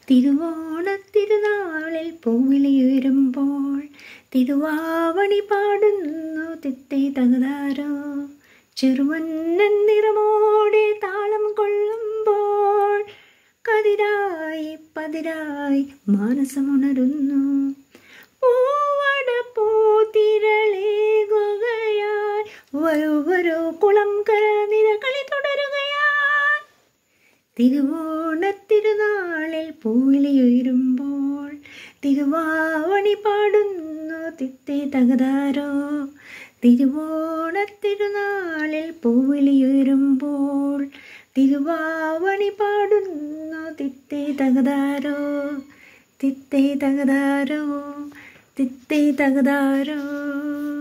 തിരുവോണത്തിരുനാളിൽ പൂവിളിയുയരുമ്പോൾ തിരുവാവണി പാടുന്നു തിത്തേ തകതാരോ ചെറുവന്നൻ നിറമോടെ താളം കൊള്ളുമ്പോൾ കതിരായി പതിരായി മാനസമുണരുന്നു പൂവട പൂത്തിരളേകുകയായി വരൂ വരൂ കുളം കര നിരകളി തുടരുകയായി തിരുവോണത്തിരുനാളിൽ പൂവിളിയുയരുമ്പോൾ തിരുവാവണി പാടുന്നു തിത്തേ തകതാരോ തിരുവോണത്തിരുനാളിൽ പൂവിളിയുയരുമ്പോൾ തിരുവാവണി പാടുന്നു തിത്തേ തകതാരോ തിത്തേ തകതാരോ തിത്തേ തകതാരോ